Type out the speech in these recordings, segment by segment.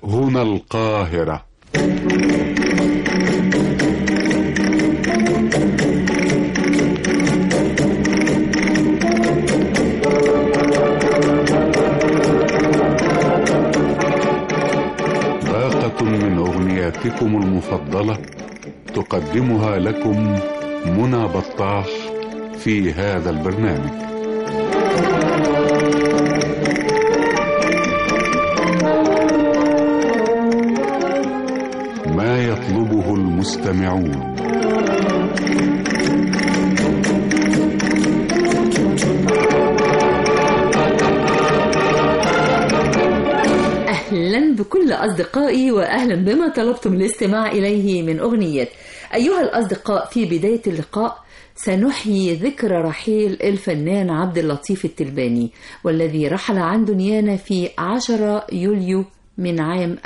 هنا القاهرة باقة من أغنياتكم المفضلة تقدمها لكم منى بطاح في هذا البرنامج ما يطلبه المستمعون أهلا بكل أصدقائي وأهلا بما طلبتم الاستماع إليه من أغنية أيها الأصدقاء في بداية اللقاء سنحيي ذكرى رحيل الفنان عبد اللطيف التلباني والذي رحل عن دنيانا في 10 يوليو من عام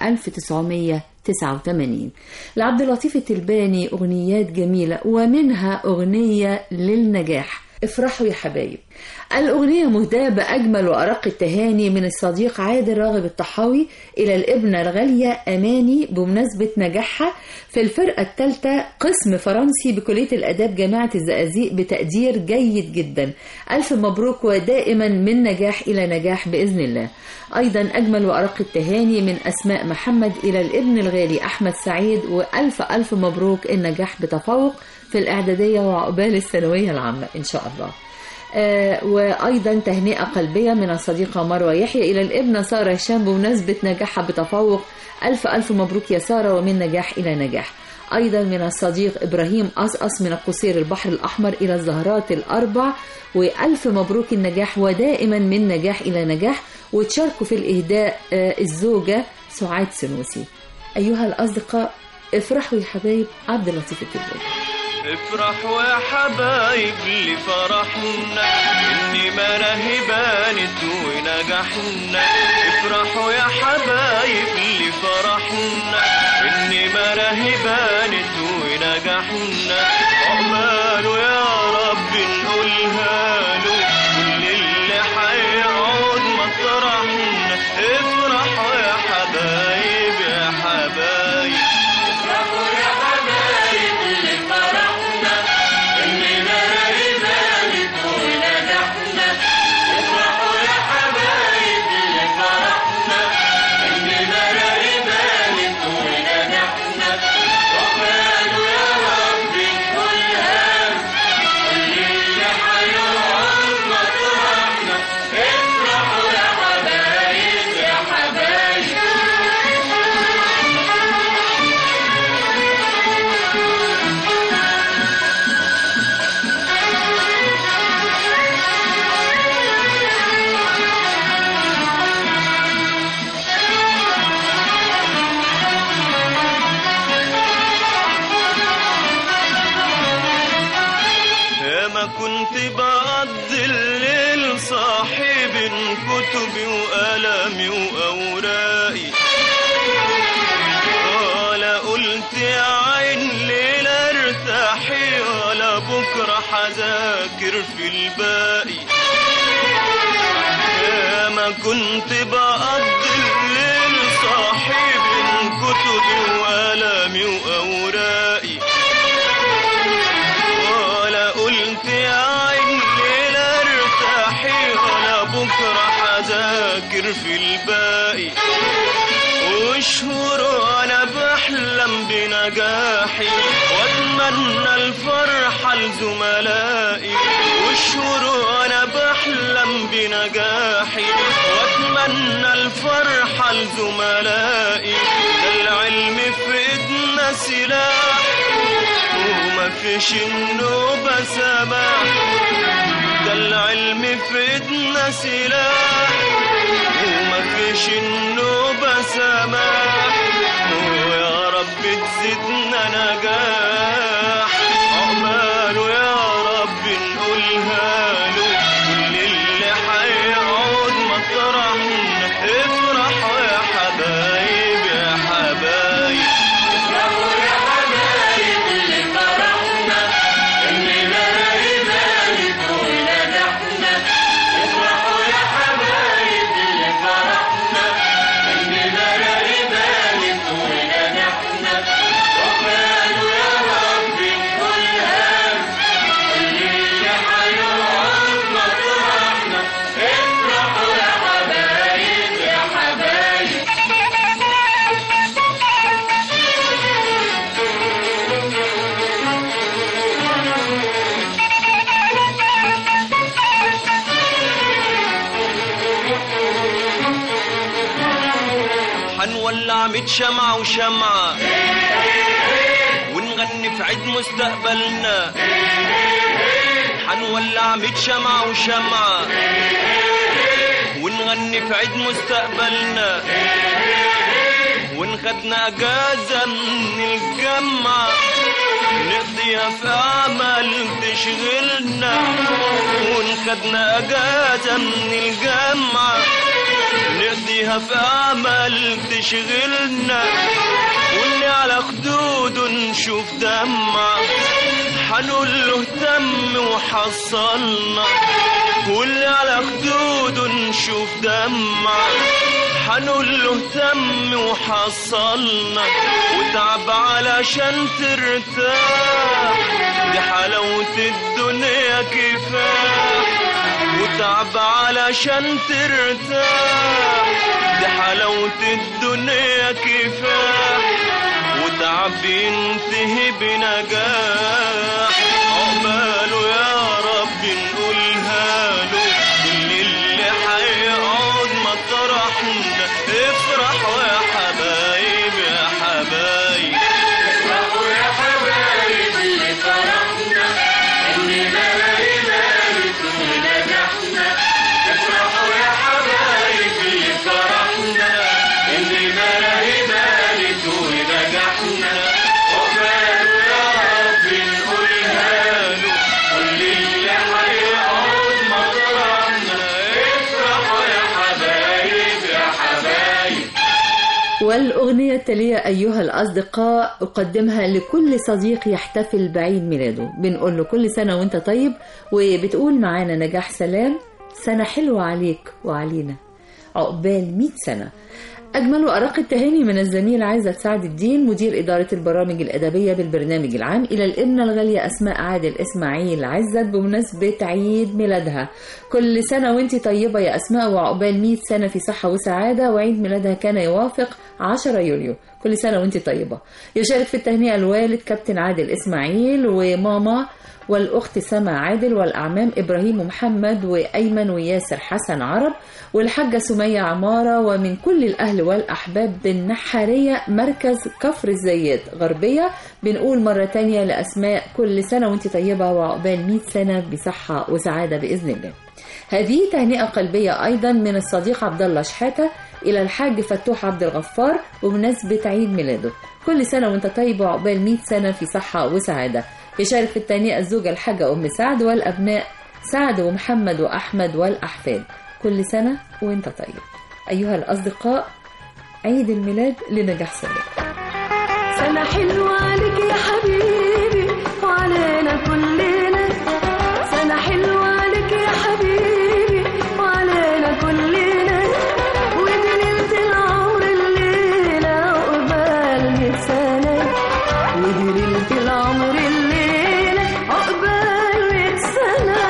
1989 لعبد اللطيف التلباني أغنيات جميلة ومنها أغنية للنجاح افرحوا يا حبايب الأغنية مهداة بأجمل وأرق التهاني من الصديق عادل راغب الطحاوي إلى الابنة الغالية أماني بمناسبة نجاحها في الفرقة الثالثة قسم فرنسي بكلية الآداب جامعة الزقازيق بتقدير جيد جدا ألف مبروك ودائما من نجاح إلى نجاح بإذن الله أيضا أجمل وأرق التهاني من أسماء محمد إلى الابن الغالي أحمد سعيد وألف ألف مبروك النجاح بتفوق في الإعدادية وعقبال الثانوية العامة إن شاء الله آه وأيضا تهنئة قلبية من الصديقة مروة يحيى إلى الابنة سارة هشام بمناسبة نجاحها بتفوق ألف ألف مبروك يا سارة ومن نجاح إلى نجاح أيضا من الصديق إبراهيم أصأص من القصير البحر الأحمر إلى الزهرات الأربع وألف مبروك النجاح ودائما من نجاح إلى نجاح وتشاركوا في الإهداء آه الزوجة سعاد سنوسي أيها الأصدقاء افرحوا يا حبايب عبد اللطيف التلباني افرحوا يا حبايب لفرحنا اني مراهي بانت ونجحنا افرحوا يا حبايب لفرحنا اني مراهي بانت ونجحنا عقباله يا رب نقولها له كل اللي هيقعد مطرحنا افرحوا يا حبايب يا حبايب افرحوا يا حبايب اللي فرحنا اننا ريبانت ونجحنا افرحوا يا حبايب اللي فرحنا اننا ريبانت ونجحنا وقالوا يا رب كلها كل اللي هيقعد مطرحنا افرحوا يا حبايب يا حبايب يا ما كنت بقضي الليل صاحب كتبي وقلمي وأوراقي ولا قلت يا عين ليلة ارتاحي ولا بكرة حذاكر في الباقي يا ما كنت بقضي الليل صاحب كتبي وقلمي وأوراقي ولا قلت يا عين ليلة ارتاحي ولا بكرة حذاكر في الباقي وشهور وانا بحلم بنجاحي واتمنى الفرحة لزملائي وشهور وانا بحلم بنجاحي واتمنى الفرحة لزملائي ده العلم في ايدنا سلاح وما فيش النوبة سماح ده العلم في ايدنا سلاح وما فيش النوبة سماح ويا رب تزيدنا نجاح عقباله يا رب نقولها له كل اللي هيقعد مطرحنا افرحوا يا حبايب يا حبايب افرحوا يا حبايب اللي فرحنا اننا ريبانت ونجحنا افرحوا يا حبايب اللي فرحنا اننا ريبانت حنولع ميت شمعة وشمعة ونغني في عيد مستقبلنا حنولع ميت شمعة وشمعة ونغني في عيد مستقبلنا ونخدنا اجازة من الجامعة نقضيها في أعمال تشغلنا ونخدنا أجازة من الجامعة نقضيها في أعمال تشغلنا واللي على خدوده نشوف دمع حنقول له تم وحصلنا واللي على خدوده نشوف دمع حنقول له تم وحصلنا وتعب علشان ترتاح دي حلاوة الدنيا كفاح وتعب علشان ترتاح دي حلاوة الدنيا كفاح وتعب ينتهي بنجاح عقباله يا رب نقولها له كل اللي هيقعد مطرحنا افرحوا يا حبايب يا حبايب افرحوا يا حبايب اللي فرحنا اننا لقيناك ونجحنا افرحوا يا حبايب اللي فرحنا اننا لقيناك ونجحنا عقباله يا رب نقولها له كل اللي هيقعد مطرحنا افرحوا يا حبايب يا حبايب والأغنية التالية أيها الأصدقاء أقدمها لكل صديق يحتفل بعيد ميلاده بنقول له كل سنة وانت طيب وبتقول معانا نجاح سلام سنة حلوة عليك وعلينا عقبال 100 سنة أجمل وأرق التهاني من الزميل عايزة سعد الدين مدير إدارة البرامج الأدبية بالبرنامج العام إلى الابنة الغالية أسماء عادل إسماعيل عزت بمناسبة عيد ميلادها كل سنة وانت طيبة يا أسماء وعقبال 100 سنة في صحة وسعادة وعيد ميلادها كان يوافق 10 يوليو كل سنة وانت طيبة يشارك في التهنئة الوالد كابتن عادل إسماعيل وماما والأخت سما عادل والأعمام إبراهيم ومحمد وأيمن وياسر حسن عرب والحاجة سمية عمارة ومن كل الأهل والأحباب بالنحارية مركز كفر الزيات غربية بنقول مرة تانية لأسماء كل سنة وانت طيبة وعقبال 100 سنة بصحة وسعادة بإذن الله هذه تهنئة قلبية أيضا من الصديق عبد الله شحاتة إلى الحاج فتوح عبد الغفار بمناسبة عيد ميلاده كل سنة وانت طيب وعقبال 100 سنة في صحة وسعادة يشارك في التهنئة الزوجة الحاجة أم سعد والأبناء سعد ومحمد وأحمد والأحفاد كل سنة وانت طيب أيها الأصدقاء عيد الميلاد لنجاح سلام سنة حلوة عليك يا حبيبي وعلينا كلنا سنة حلوة عليك يا حبيبي وعلينا كلنا ودي ليلة العمر الليلة عقبال مية سنة ودي ليلة العمر الليلة عقبال مية سنة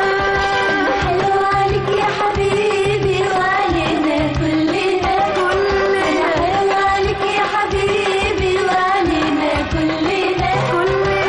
حلوة عليك يا حبيبي وعلينا كلنا كلنا حلوة عليك يا حبيبي وعلينا كلنا كلنا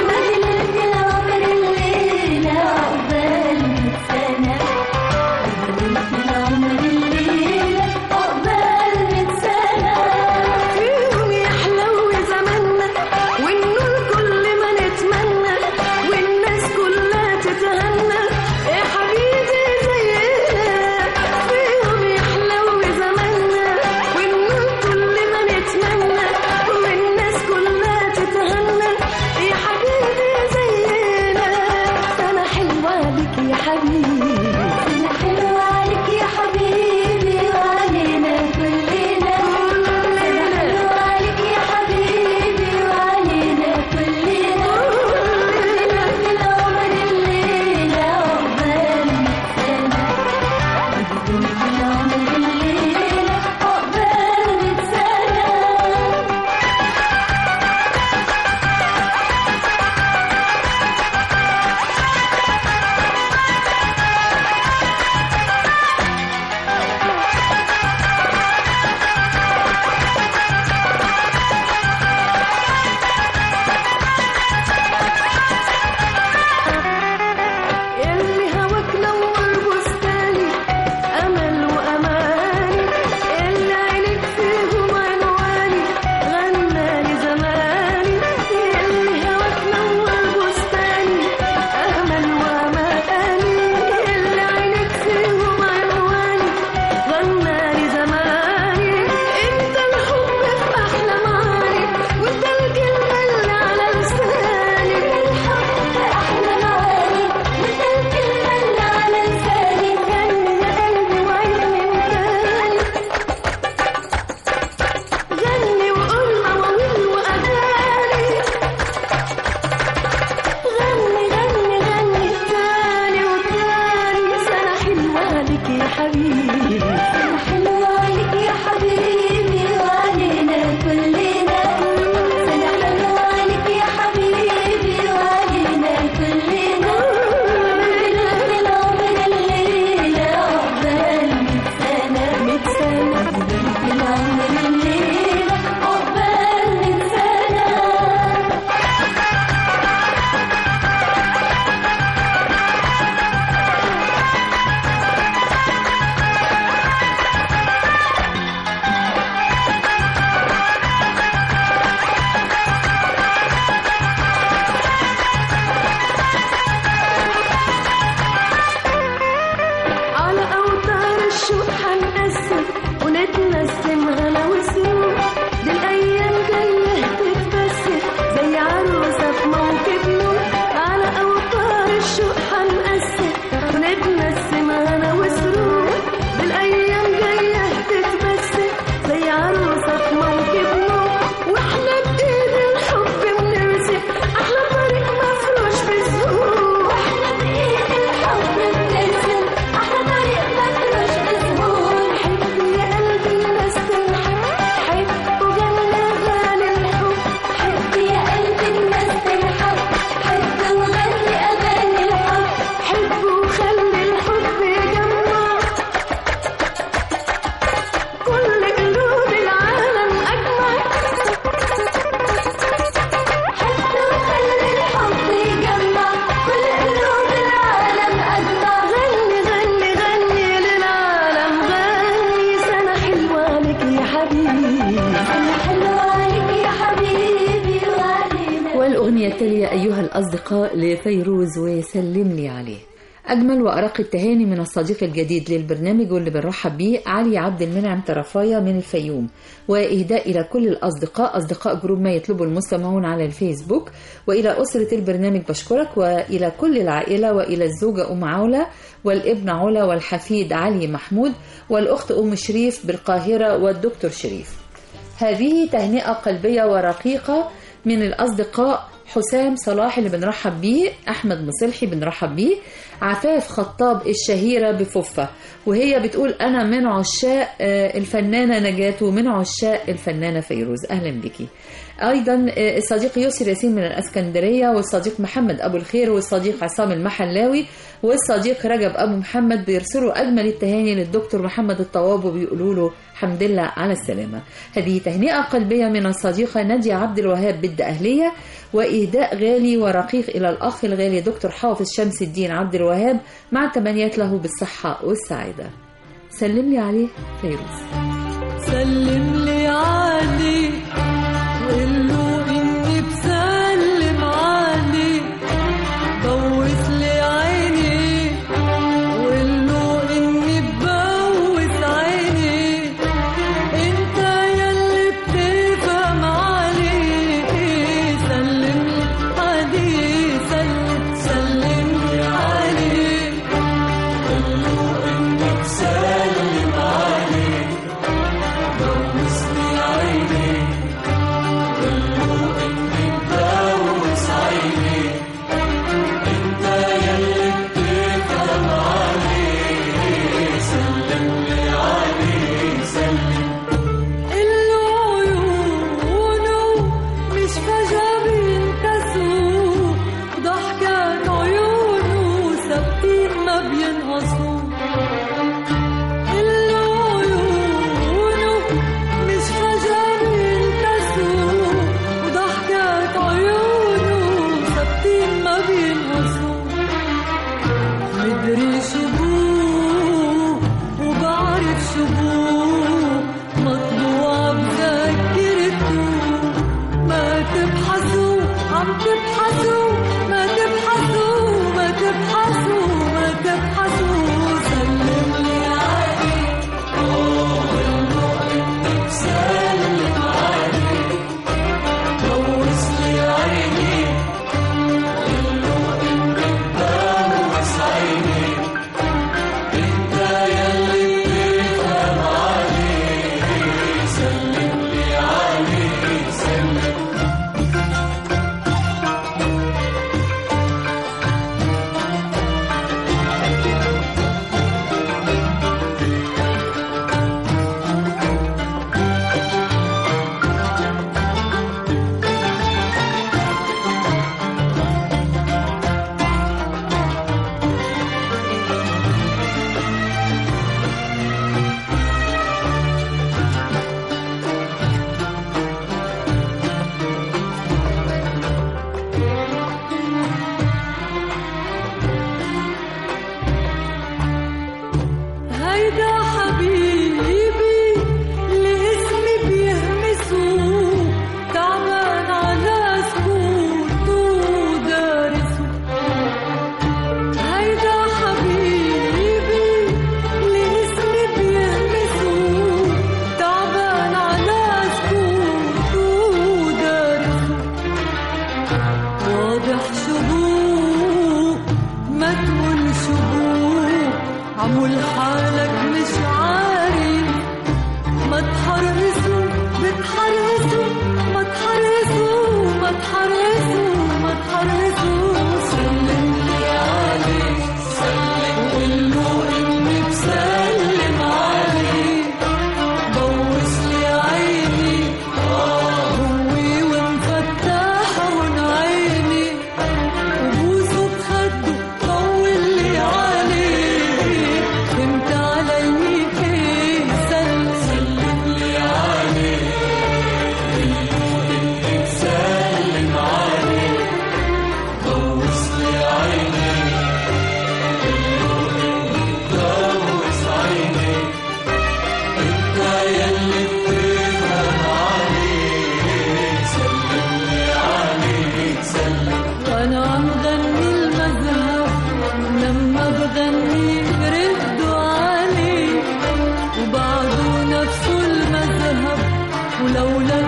الأغنية التالية أيها الأصدقاء لفيروز وسلم لي عليه أجمل وأرق التهاني من الصديق الجديد للبرنامج واللي بنرحب بيه علي عبد المنعم طرفايا من الفيوم وإهداء إلى كل الأصدقاء أصدقاء جروب ما يطلبه المستمعون على الفيسبوك وإلى أسرة البرنامج بشكرك وإلى كل العائلة وإلى الزوجة أم عولة والابن علا والحفيد علي محمود والأخت أم شريف بالقاهرة والدكتور شريف هذه تهنئة قلبية ورقيقة من الأصدقاء حسام صلاح اللي بنرحب بيه أحمد مصلحي بنرحب بيه عفاف خطاب الشهيرة بفوفة وهي بتقول أنا من عشاق آه، الفنانة نجاة ومن عشاق الفنانة فيروز أهلا بك أيضا آه، الصديق يسر ياسين من الأسكندرية والصديق محمد أبو الخير والصديق عصام المحلاوي والصديق رجب أبو محمد بيرسلوا أجمل التهاني للدكتور محمد الطواب وبيقولوا له حمد لله على السلامة هذه تهنئة قلبية من الصديقة نادية عبد الوهاب بد أهلية وإهداء غالي ورقيق إلى الأخ الغالي دكتور حافظ شمس الدين عبد الوهاب مع تمنيات له بالصحة والسعادة سلم لي عليه فيروز سلم لي عليه وقول له اني بسلم عليه بوس لي عيني وقول له اني ببوس عيني انت يلي بتفهم عليه سلم لي عليه سلم سلم لي عليه قول له اني بسلم عليه بوس لي عيني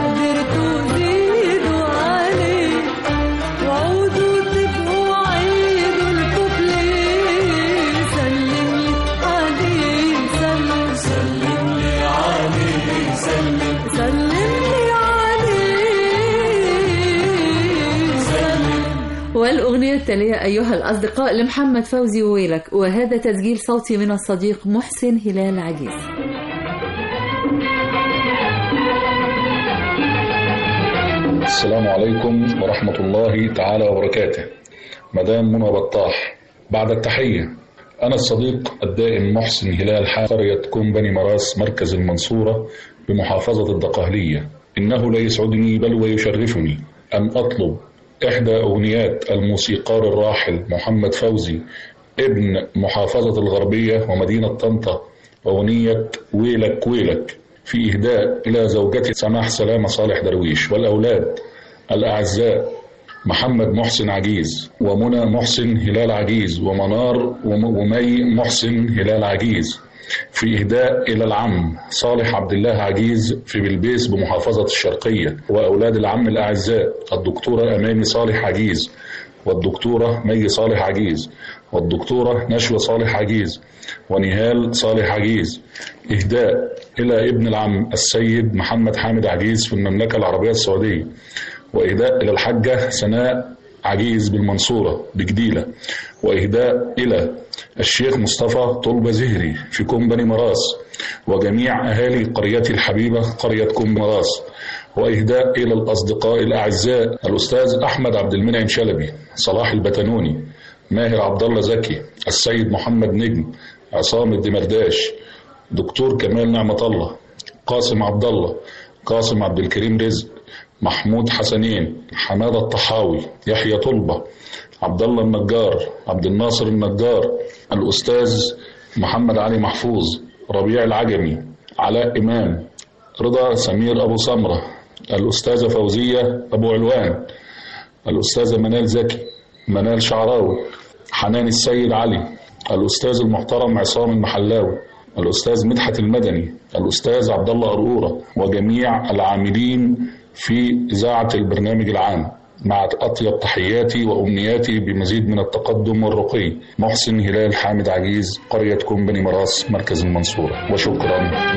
قدرتوا زيدوا عليه وعودوا تبقوا عيدوا الكوبليه سلم لي عليه سلم سلم لي عليه سلم سلم لي عليه سلم والأغنية التالية أيها الأصدقاء لمحمد فوزي وويلك وهذا تسجيل صوتي من الصديق محسن هلال عجيز السلام عليكم ورحمة الله تعالى وبركاته مدام منى بطاح بعد التحية أنا الصديق الدائم محسن هلال حا قرية كومبني مراس مركز المنصورة بمحافظة الدقهلية إنه لا يسعدني بل ويشرفني أن أطلب إحدى أغنيات الموسيقار الراحل محمد فوزي ابن محافظة الغربية ومدينة طنطا أغنية ويلك ويلك في إهداء إلى زوجته سماح سلامة صالح درويش والأولاد الأعزاء محمد محسن عجيز ومنى محسن هلال عجيز ومنار وم- ومي محسن هلال عجيز في إهداء إلى العم صالح عبد الله عجيز في بلبيس بمحافظة الشرقية وأولاد العم الأعزاء الدكتورة أماني صالح عجيز والدكتورة مي صالح عجيز والدكتورة نشوى صالح عجيز ونهال صالح عجيز إهداء إلى ابن العم السيد محمد حامد عجيز في المملكة العربية السعودية وإهداء إلى الحاجة سناء عجيز بالمنصورة بجديلة وإهداء إلى الشيخ مصطفى طلبة زهري في كومبني مراس وجميع أهالي قريتي الحبيبة قرية كومبني مراس وإهداء إلى الأصدقاء الأعزاء الأستاذ أحمد عبد المنعم شلبي صلاح البتنوني ماهر عبد الله زكي السيد محمد نجم عصام الدمرداش دكتور كمال نعمة الله قاسم عبد الله قاسم عبد الكريم رزق محمود حسنين حمادة الطحاوي يحيى طلبة عبد الله النجار عبد الناصر النجار الأستاذ محمد علي محفوظ ربيع العجمي علاء إمام رضا سمير أبو سمرة الأستاذة فوزية أبو علوان الأستاذة منال زكي منال شعراوي حنان السيد علي الأستاذ المحترم عصام المحلاوي الأستاذ مدحت المدني الأستاذ عبد الله قرقورة وجميع العاملين في إذاعة البرنامج العام مع أطيب تحياتي وأمنياتي بمزيد من التقدم والرقي محسن هلال حامد عجيز قرية كومبني مراس مركز المنصورة وشكرا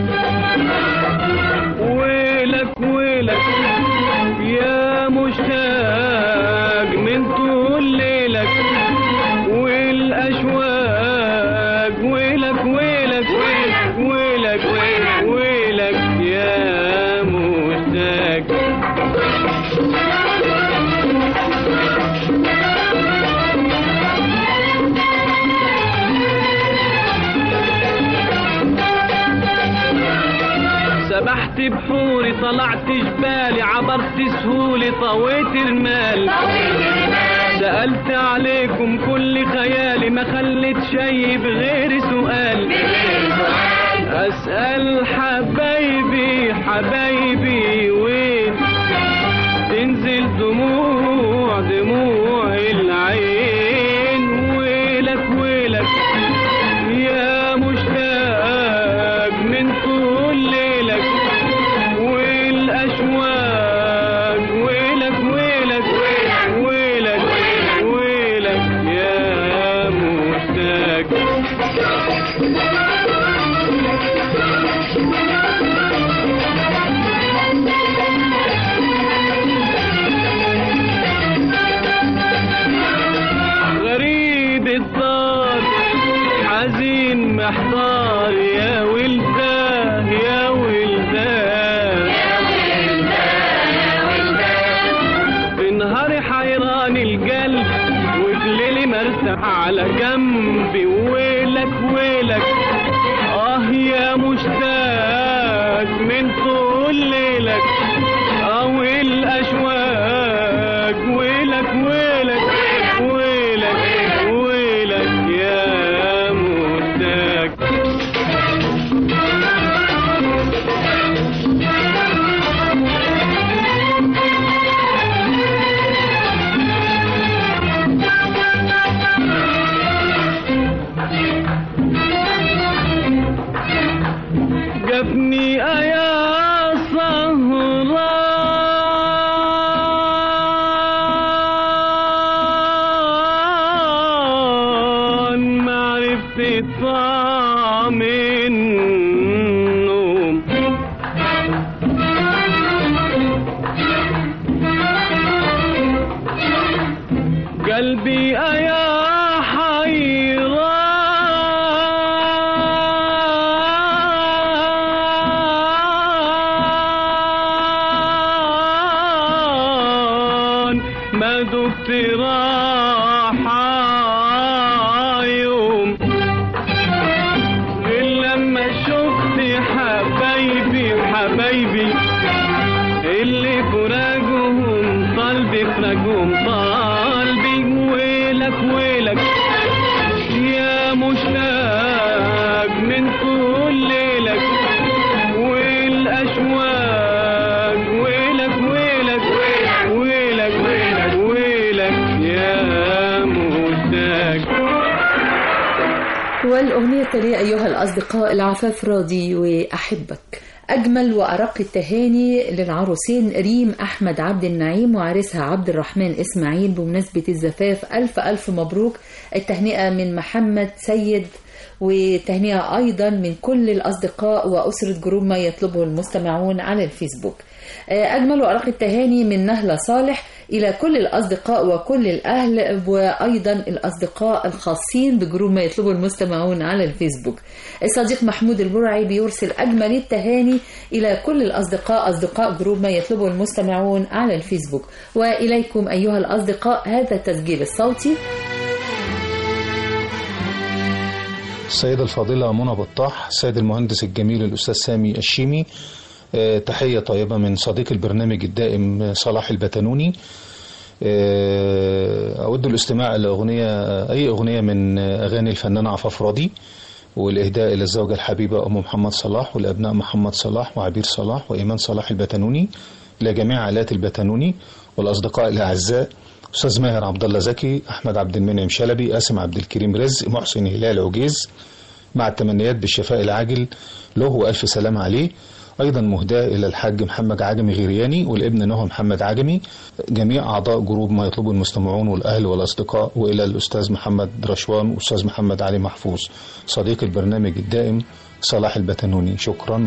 ويلك ويلك يا مشتاق من طول ليلك والأشواق ويلك ويلك ويلك ويلك ويلك يا مشتاق سبحت بحوري طلعت جبالي عبرت سهولي طويت المال سألت عليكم كل خيالي ما خليت شي بغير سؤال أسأل حبايبي حبايبي وين تنزل دموع دموع العين ويلك ويلك يا مشتاق من طول ليلك والأشواق ويلك ويلك ويلك ويلك يا مشتاق غريب الدار حزين محتار يا ولدان يا ولدان في نهاري حيران القلب وفي ليلي مرتاح على جنبي ويلك ويلك اه يا مشتاق من طول ليلك اه الاشواق ويلك ويلك ويلك ويلك يا مشتاق ما دقت راحة يوم غير لما شفت حبايبي حبايبي اللي فراقهم قلبي فراقهم قلبي ويلك ويلك يا مشتاق من كل ليلك والأشواق ويلك ويلك ويلك ويلك ويلك يا مشتاق والأغنية التالية أيها الأصدقاء العفاف راضي وأحبك أجمل وأرق التهاني للعروسين ريم أحمد عبد النعيم وعريسها عبد الرحمن إسماعيل بمناسبة الزفاف ألف ألف مبروك التهنئة من محمد سيد وتهنئة أيضا من كل الأصدقاء وأسرة جروب ما يطلبه المستمعون على الفيسبوك أجمل وأرق التهاني من نهلة صالح إلى كل الأصدقاء وكل الأهل وأيضا الأصدقاء الخاصين بجروب ما يطلبه المستمعون على الفيسبوك الصديق محمود البرعي بيرسل أجمل التهاني إلى كل الأصدقاء أصدقاء جروب ما يطلبه المستمعون على الفيسبوك وإليكم أيها الأصدقاء هذا التسجيل الصوتي السيدة الفاضلة منى بطاح السيد المهندس الجميل الأستاذ سامي الشيمي آه، تحية طيبة من صديق البرنامج الدائم صلاح البتنوني آه، أود الاستماع إلى أغنية أي أغنية من أغاني الفنان عفاف راضي والإهداء إلى الزوجة الحبيبة أم محمد صلاح والأبناء محمد صلاح وعبير صلاح وإيمان صلاح البتنوني إلى جميع عائلات البتنوني والأصدقاء الأعزاء أستاذ ماهر عبد الله زكي أحمد عبد المنعم شلبي قاسم عبد الكريم رزق محسن هلال عجيز مع التمنيات بالشفاء العاجل له وألف سلام عليه أيضا مهداة إلى الحاج محمد عجمي غيرياني والابن نهى محمد عجمي جميع أعضاء جروب ما يطلبه المستمعون والأهل والأصدقاء وإلى الأستاذ محمد رشوان والأستاذ محمد علي محفوظ صديق البرنامج الدائم صلاح البتنوني شكرا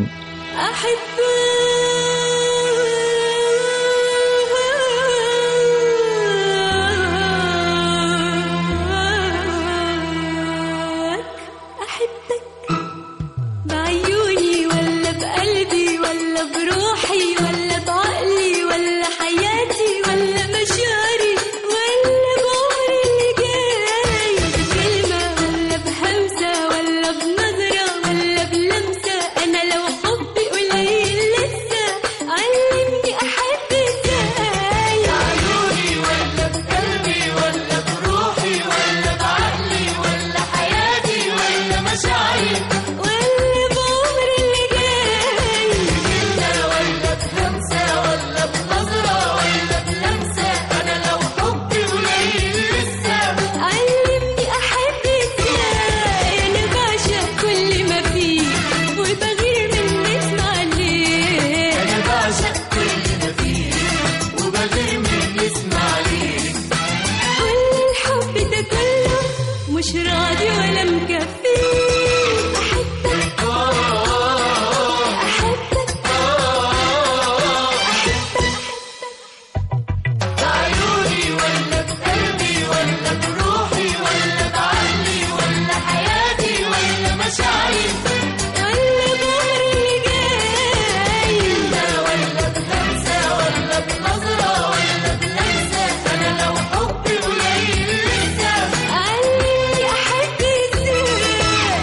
أحبك بعيوني ولا بقلبي ولا بروحي ولا بعقلي ولا حياتي ولا مشاعري ولا بعمري اللي جاي بكلمة ولا بهمسة ولا بنظرة ولا بلمسة أنا لو حبي قليل لسه علمني أحب إزاي بعيوني ولا بقلبي ولا بروحي ولا بعقلي ولا حياتي ولا مشاعري ولا بعمري اللي جاي بكلمة ولا بهمسة ولا بنظرة ولا بلمسة أنا لو حبي قليل لسه علمني أحب إزاي أنا بعشق كل ما فيه وبغير من نسمع ليه أنا بعشق كل ما فيه وبغير من نسمع ليه كل الحب ده كله مش راضي ولا مكفي أحبك أحبك بعيوني ولا بقلبي ولا بروحي ولا بعقلي ولا حياتي ولا مشاعري ولا بعمري اللي جاي ولا بهمسة ولا بنظرة ولا بلمسة أنا لو حبي قليل لسه علمني أحب إزاي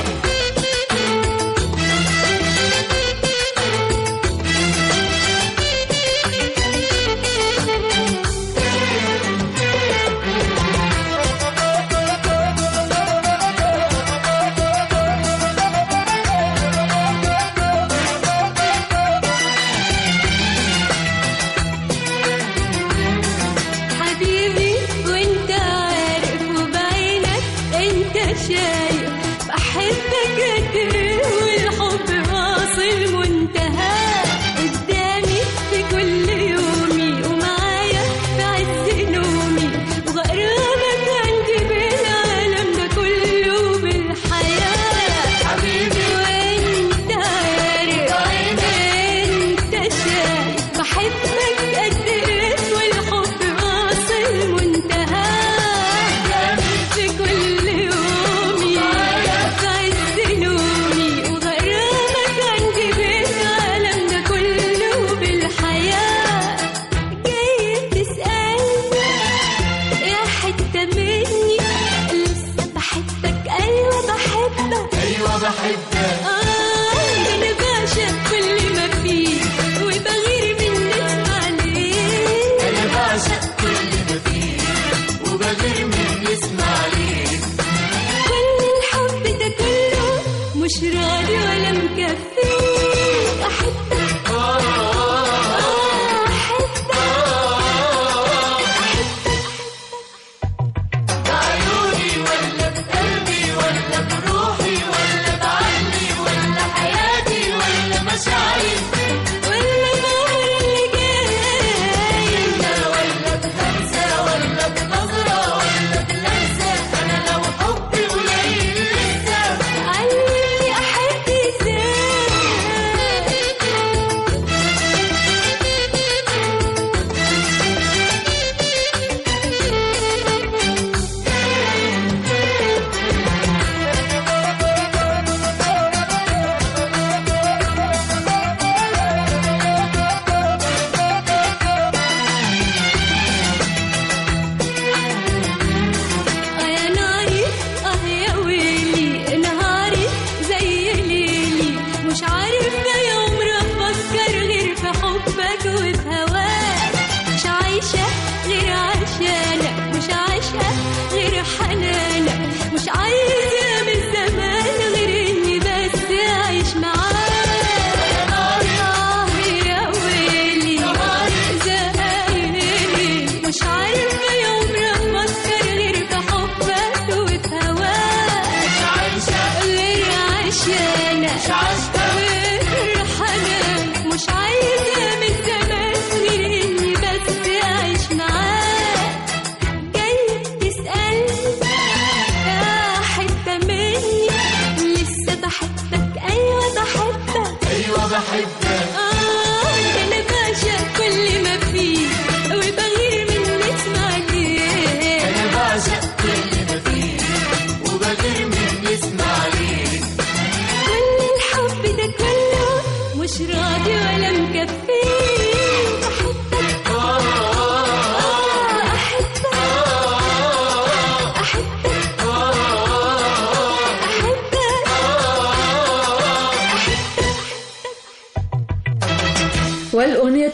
حبيبي وانت عارف وبعينك انت شايف بحبك قد ايه والحب واصل منتهى قدامي في كل يومي ومعايا في عز نومي وغرامك عندي بالعالم ده كله بالحياة حبيبي وانت عارف انت شايف بحبك قد ايه والحب واصل منتهى في كل يومي في عز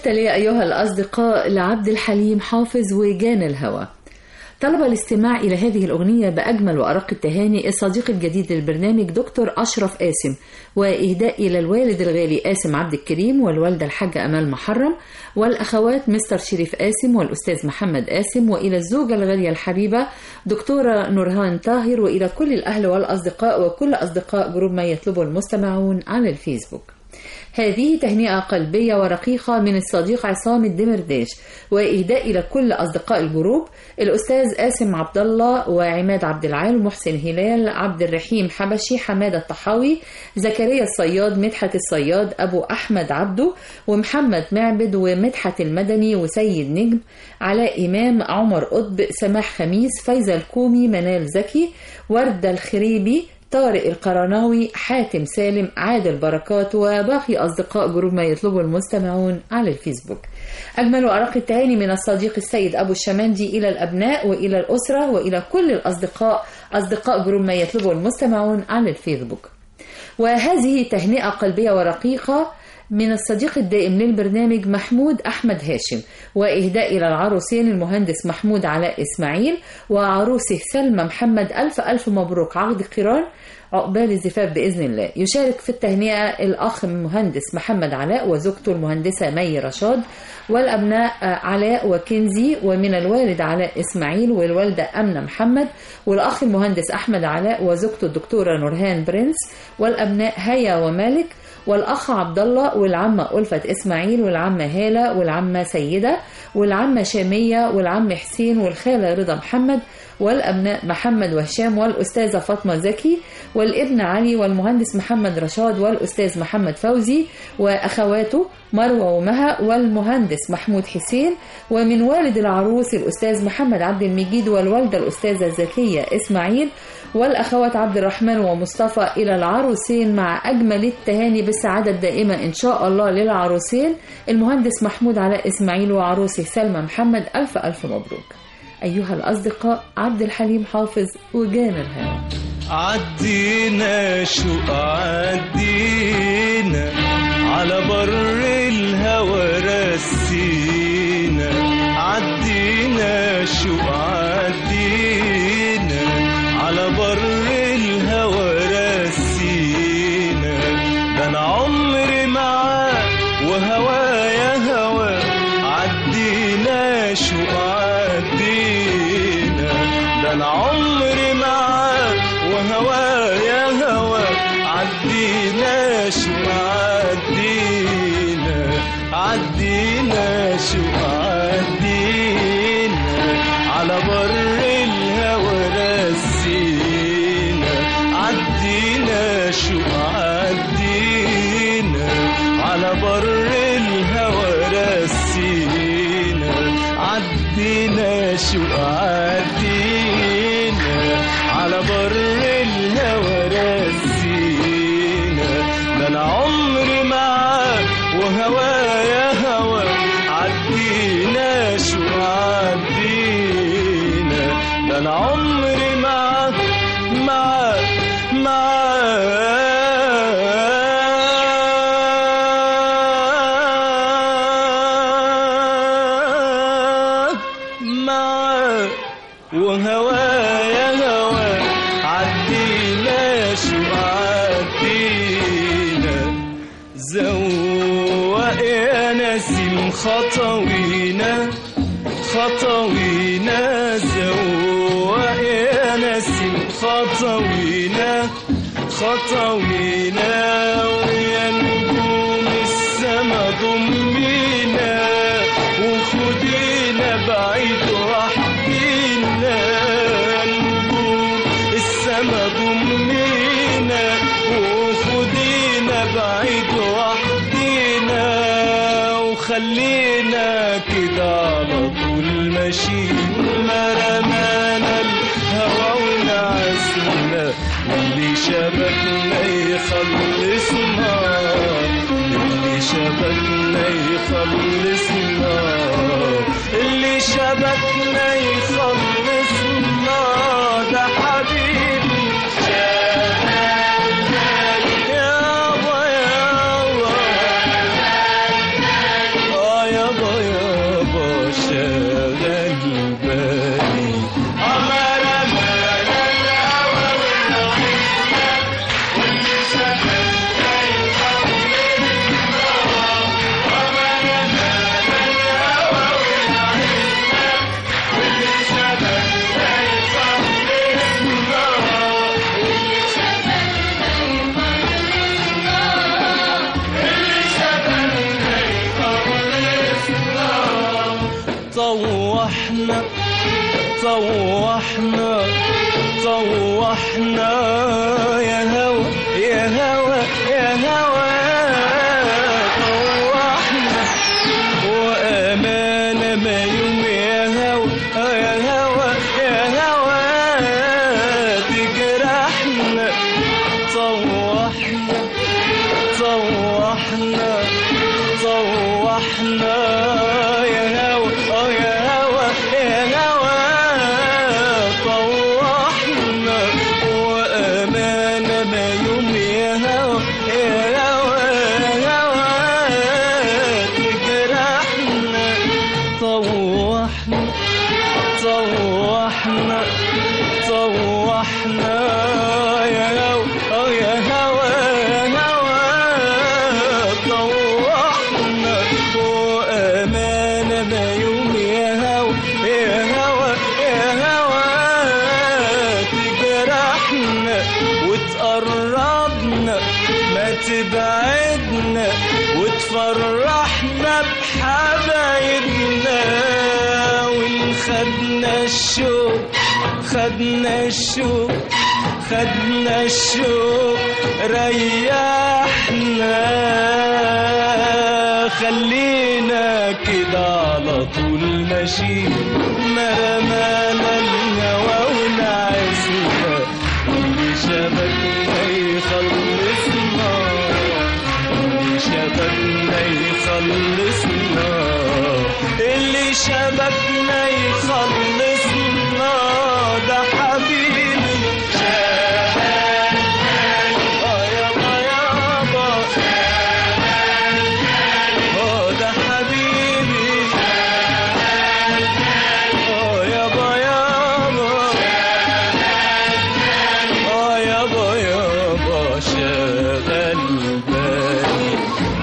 التالية أيها الأصدقاء لعبد الحليم حافظ وجان الهوى طلب الاستماع إلى هذه الأغنية بأجمل وأرق التهاني الصديق الجديد للبرنامج دكتور أشرف قاسم وإهداء إلى الوالد الغالي قاسم عبد الكريم والوالدة الحاجة أمال محرم والأخوات مستر شريف قاسم والأستاذ محمد قاسم وإلى الزوجة الغالية الحبيبة دكتورة نورهان طاهر وإلى كل الأهل والأصدقاء وكل أصدقاء جروب ما يطلبه المستمعون على الفيسبوك هذه تهنئة قلبية ورقيقة من الصديق عصام الدمرداش وإهداء إلى كل أصدقاء الجروب الأستاذ قاسم عبد الله وعماد عبد العال ومحسن هلال عبد الرحيم حبشي حمادة الطحاوي زكريا الصياد مدحت الصياد أبو أحمد عبده ومحمد معبد ومدحت المدني وسيد نجم علاء إمام عمر قطب سماح خميس فايزة الكومي منال زكي وردة الخريبي طارق القرناوي حاتم سالم عادل بركات وباقي أصدقاء جروب ما يطلبه المستمعون على الفيسبوك أجمل أرق التهاني من الصديق السيد أبو الشمندي إلى الأبناء وإلى الأسرة وإلى كل الأصدقاء أصدقاء جروب ما يطلبه المستمعون على الفيسبوك وهذه تهنئة قلبية ورقيقة من الصديق الدائم للبرنامج محمود أحمد هاشم وإهداء إلى العروسين المهندس محمود علاء إسماعيل وعروسه سلمى محمد ألف ألف مبروك عقد قران عقبال الزفاف بإذن الله يشارك في التهنئة الأخ المهندس محمد علاء وزوجته المهندسة مي رشاد والأبناء علاء وكنزي ومن الوالد علاء إسماعيل والوالدة أمنة محمد والأخ المهندس أحمد علاء وزوجته الدكتورة نورهان برنس والأبناء هيا ومالك والأخ عبد الله والعمة ألفت إسماعيل والعمة هالة والعمة سيدة والعمة شامية والعم حسين والخالة رضا محمد والأبناء محمد وهشام والأستاذة فاطمة زكي والابن علي والمهندس محمد رشاد والأستاذ محمد فوزي وأخواته مروة ومها والمهندس محمود حسين ومن والد العروس الأستاذ محمد عبد المجيد والوالدة الأستاذة زكية إسماعيل والأخوات عبد الرحمن ومصطفى إلى العروسين مع أجمل التهاني بالسعادة الدائمة إن شاء الله للعروسين المهندس محمود علاء إسماعيل وعروسه سلمى محمد ألف ألف مبروك أيها الأصدقاء عبد الحليم حافظ وجان الهوى عدينا شو عدينا على بر الهوى رسينا عدينا شو عدينا على بر الهوى رسينا ده انا عمري معاه وهوايا هوا عدينا شو عدينا ده انا عمري معاه وهوايا هوا عدينا شو عدينا عدينا شو عدينا على بر الهوى رسينا عدينا شو عدينا على بر الهوى رسينا عدينا شو عدينا على بر الهوى رسينا ده انا عمري معاه وهوايا هوا عدينا شو عدينا ده انا عمري معاه معاه معاه معاه وهوايا هوا عدينا شو عدينا زوق يا نسيم خطوينا خطوينا زوق يا نسيم خطوينا خطوينا ويا نجوم السما ضمينا وخدينا بعيد وحدينا نجوم السما ضمينا وخدينا بعيد وحدينا وخلينا كده على طول ماشيين ما رمانا الهوى ونعسنا اللي شبكنا يخلصنا اللي شبكنا يخلصنا اللي شبكنا يخلصنا ده حبيبي يابا يابا آه طوحنا طوحنا طوحنا يا هوى يا هوى يا هوى طوحنا وأمانة ما يوم يا هوى يا هوى يا هوى تجرحنا طوحنا طوحنا طوحنا يا هوى اه يا هوى يا هوى طوحنا وأمانة ما يوم يا هوى يا هوى يا هوى تجرحنا طوحنا طوحنا طوحنا يا هوى اه يا هوى يا هوى طوحنا وأمانة ما يوم يا هوى يا هوى يا هوى تجرحنا وتقربنا ما تبعدنا وتفرحنا بحبايبنا وإن خدنا الشوق خدنا الشوق خدنا الشوق ريحنا خلينا كده على طول ماشيين ما رمانا الهوى ونعزنا واللي شبكنا يخلصنا اللي شبكنا يخلصنا اللي شبكنا يخلصنا ده حبيبي آه يابا يابا آه ده حبيبي آه يابا يابا آه يابا يابا شغل بالي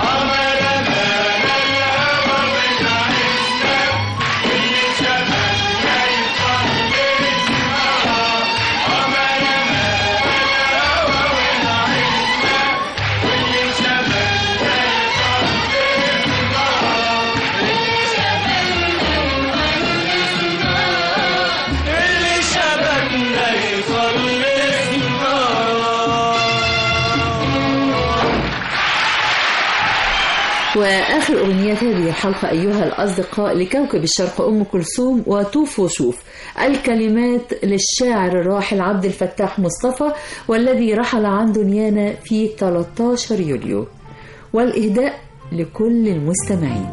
اللي شبكنا يخلصنا وآخر أغنية هذه الحلقة أيها الأصدقاء لكوكب الشرق أم كلثوم وطوف وشوف الكلمات للشاعر الراحل عبد الفتاح مصطفى والذي رحل عن دنيانا في 13 يوليو والإهداء لكل المستمعين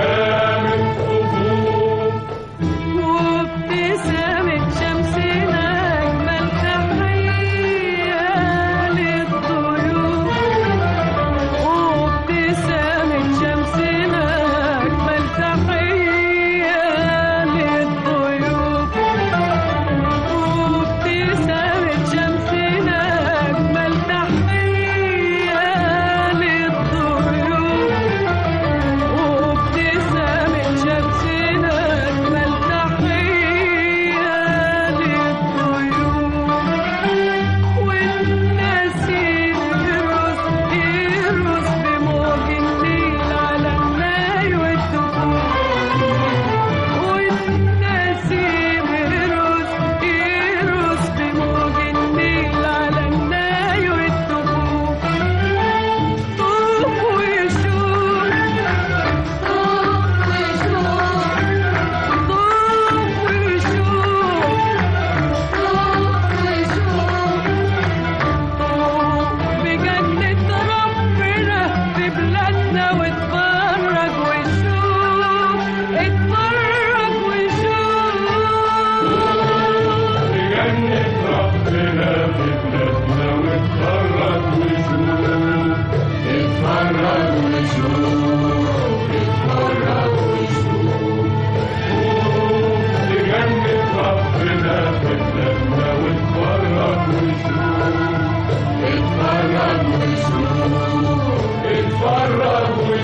وابتسامة شمسنا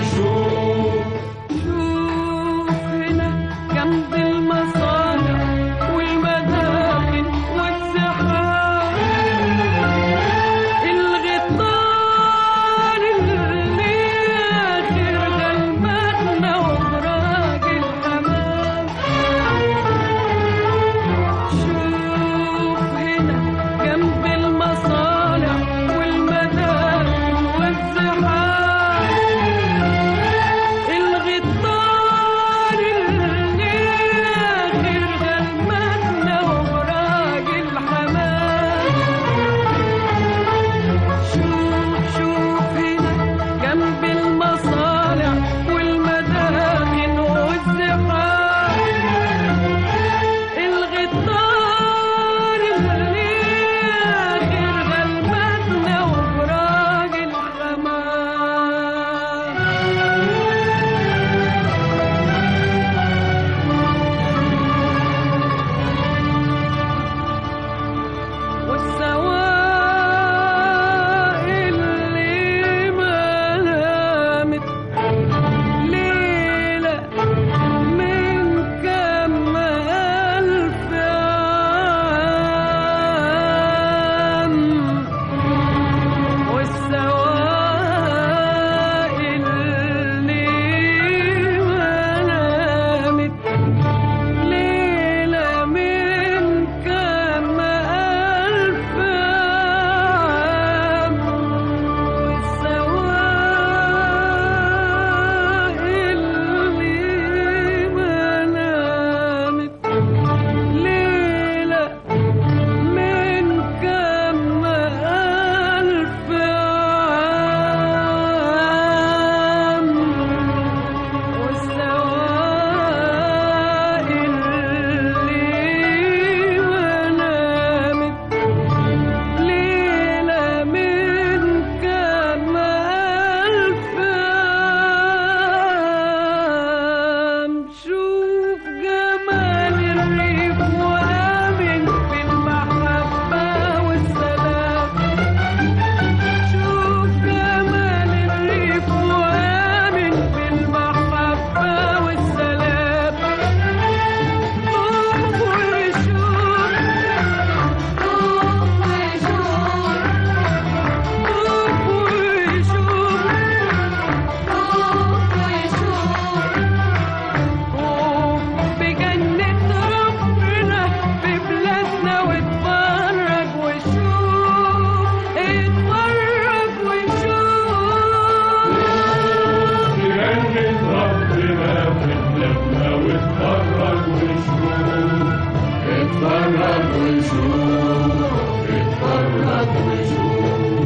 شوف هنا جنب المصانع والمداخل والسحاب الغطار اللي آخر غلبتنا وفراق الحمام شوف هنا جنب المصانع والمداخل والسحاب الغطار اللي آخر غلبتنا وفراق الحمام شوف شوف هنا جنب المصانع والمداخن والزحام الغطار اللي آخر غلبتنا وفراق الحمام والسواق اللي ما نامت ليلة من كم ألف عام والسواق اللي ما نامت ليلة من كم ألف عام والسواق اللي ما نامت ليلة من كم ألف عام والسواق اللي ما نامت ليلة من كم ألف عام شوف جمال الريف وآمن بالمحبة والسلام شوف جمال الريف وآمن بالمحبة والسلام طوف وشوف طوف وشوف طوف وشوف طوف وشوف بجنة ربنا في بلادنا واتفرج وشوف اتفرج وشوف تجنن ربنا في بلادنا واتفرج وشوف اتفرج وشوف اتفرج وشوف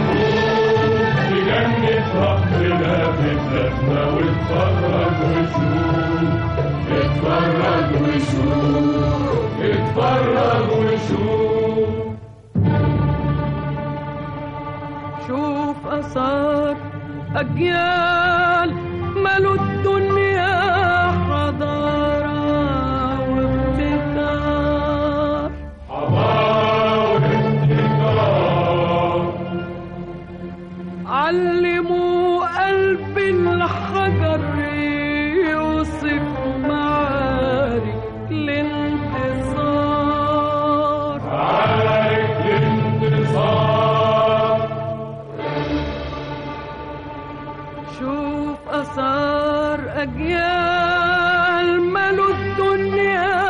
تجنن ربنا في بلادنا واتفرج وشوف اتفرج وشوف اتفرج وشوف شوف أثار أجيال ملوا الدنيا حضارة وابتكار علموا قلب الحجر يوصف معارك الانتصار عليك الانتصار شوف أثار أجيال ملوا الدنيا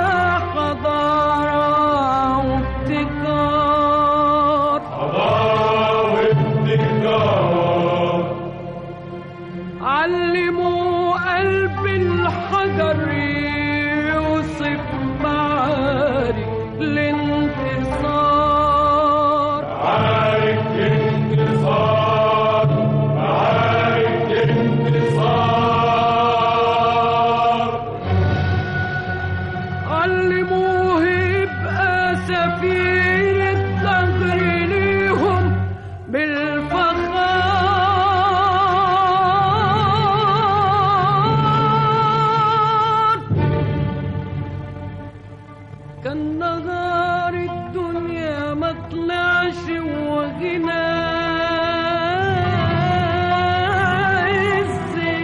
حضارة وابتكار حضارة وابتكار علموا قلب الحجر يوصف معارك الانتصار معارك انتصار معارك انتصار علموه يبقى سفير الدهر ليهم بالفخار كان نهار الدنيا ما طلعش وغنى عز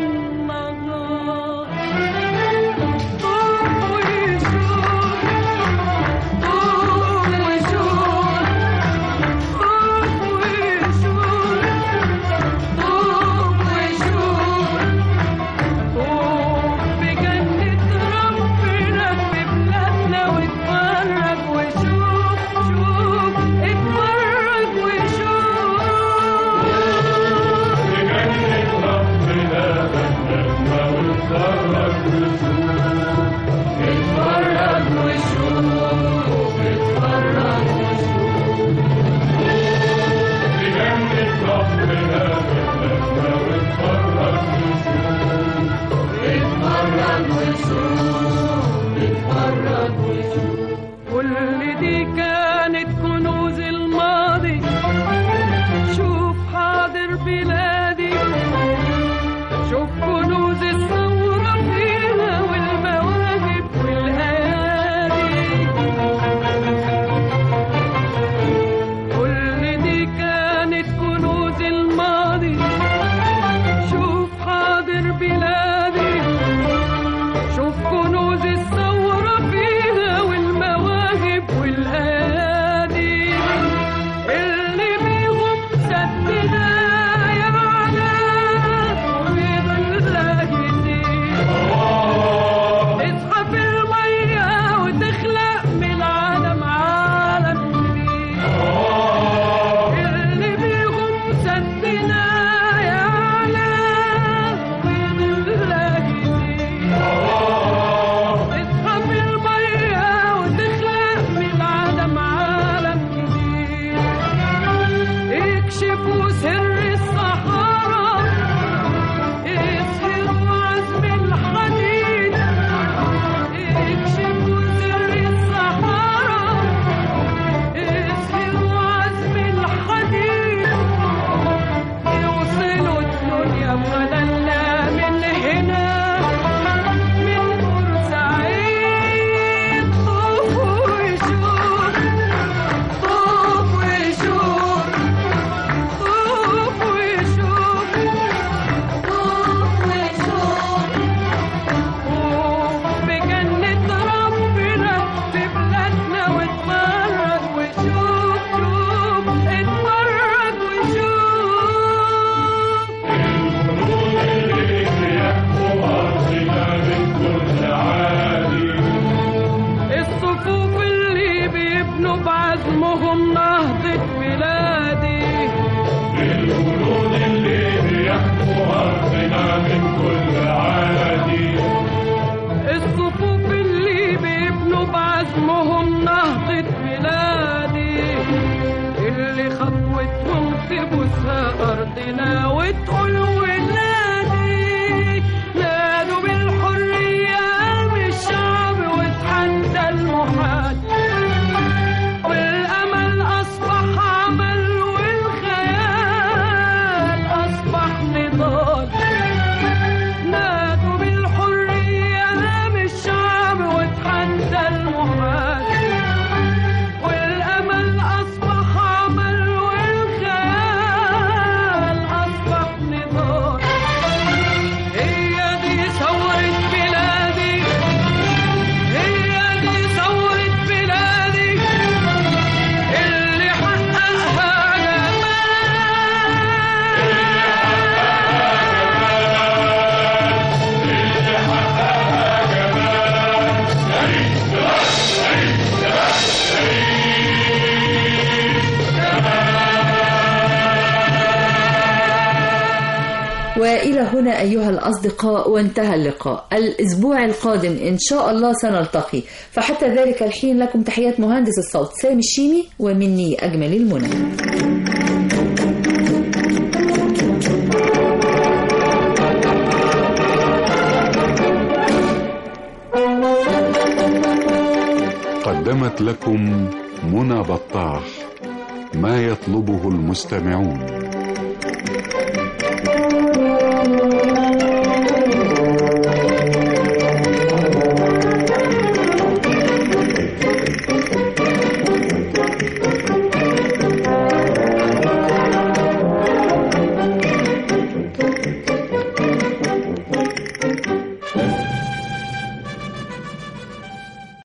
عزمهم نهضة بلادي اللي خطوتهم تبوسها أرضنا وتقول ولادي نادوا بالحرية قام الشعب وتحدى المحال والأمل أصبح عمل والخيال أصبح نضال نادوا بالحرية قام الشعب وتحدى المحال والأمل أصبح عمل والخيال أصبح نضال هي دي ثورة بلادي هي دي ثورة بلادي اللي حققها وإلى هنا أيها الأصدقاء وانتهى اللقاء الأسبوع القادم إن شاء الله سنلتقي فحتى ذلك الحين لكم تحيات مهندس الصوت سامي الشيمي ومني أجمل المنى قدمت لكم منى بطاح ما يطلبه المستمعون